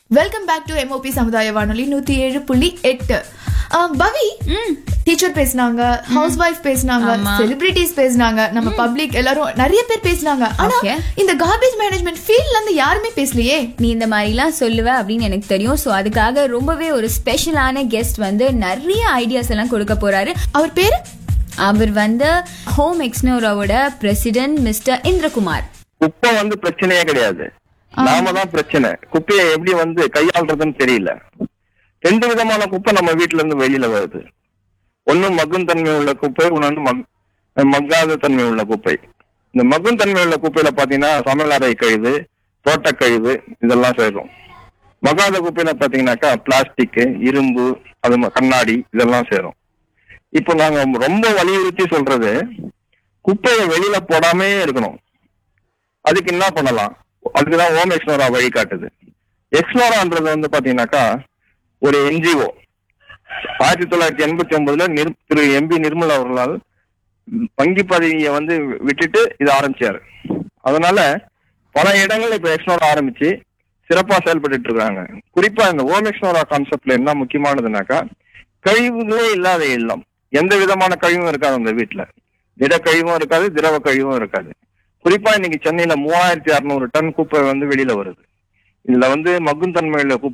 Welcome back to MOP சமுதாய வானொலி நூத்தி ஏழு புள்ளி எட்டு ஆஹ் பவி டீச்சர் பேசினாங்க ஹவுஸ் ஒய்ஃப் பேசினாங்க செலிபிரிட்டிஸ் பேசினாங்க நம்ம பப்ளிக் எல்லாரும் நிறைய பேர் பேசினாங்க ஆனா Okay. இந்த கார்பேஜ் மேனேஜ்மெண்ட் ஃபீல்ட்ல இருந்து யாருமே பேசலையே நீ இந்த மாதிரிலாம் சொல்லுவ அப்படின்னு எனக்கு தெரியும் ஸோ அதுக்காக ரொம்பவே ஒரு ஸ்பெஷலான கெஸ்ட் வந்து நிறைய ஐடியாஸ் எல்லாம் கொடுக்க போறாரு அவர் பேரு அவர் வந்து ஹோம் எக்ஸ்னோராவோட பிரசிடென்ட் மிஸ்டர் இந்திரகுமார் குப்பை வந்து பிரச்சனையே கிடையாது நாம தான் பிரச்சனை குப்பையை எப்படி வந்து கையாள்றதுன்னு தெரியல ரெண்டு விதமான குப்பை நம்ம வீட்டுல இருந்து வெளியில வருது ஒண்ணு மக்கும் தன்மை உள்ள குப்பை இன்னொன்னு மக் மக்காத தன்மை உள்ள குப்பை இந்த மக்கும் தன்மை உள்ள குப்பையில பாத்தீங்கன்னா சமையலறை கழிவு தோட்ட கழிவு இதெல்லாம் சேரும் மகாத குப்பையில பாத்தீங்கன்னாக்கா பிளாஸ்டிக் இரும்பு அது ம- கண்ணாடி இதெல்லாம் சேரும் இப்போ நாங்க ரொம்ப வலியுறுத்தி சொல்றது குப்பையை வெளியில போடாமே இருக்கணும் அதுக்கு என்ன பண்ணலாம் அதுக்குதான் ஹோம் எக்ஸ்னோரா வழி காட்டுது எக்ஸ்னோரான்றது வந்து பாத்தீங்கன்னாக்கா ஒரு என்ஜிஓ ஆயிரத்தி தொள்ளாயிரத்தி எண்பத்தி ஒன்பதுல நிர் திரு எம்பி நிர்மலா அவர்களால் வங்கி பதவியை வந்து விட்டுட்டு இது ஆரம்பிச்சாரு அதனால பல இடங்கள்ல இப்ப எக்ஸ்னோரா ஆரம்பிச்சு சிறப்பா செயல்பட்டு இருக்காங்க குறிப்பா இந்த ஹோம் எக்ஸ்னோரா கான்செப்ட்ல என்ன முக்கியமானதுனாக்கா கழிவுகளே இல்லாத இல்லம் எந்த விதமான கழிவும் இருக்காது அந்த வீட்டுல திட கழிவும் இருக்காது திரவ கழிவும் இருக்காது குறிப்பா இன்னைக்கு சென்னையில மூவாயிரத்தி அறுநூறு டன் குப்பை வந்து வெளியில வருது இதுல வந்து மக்கும் தன்மையுள்ள குப்பை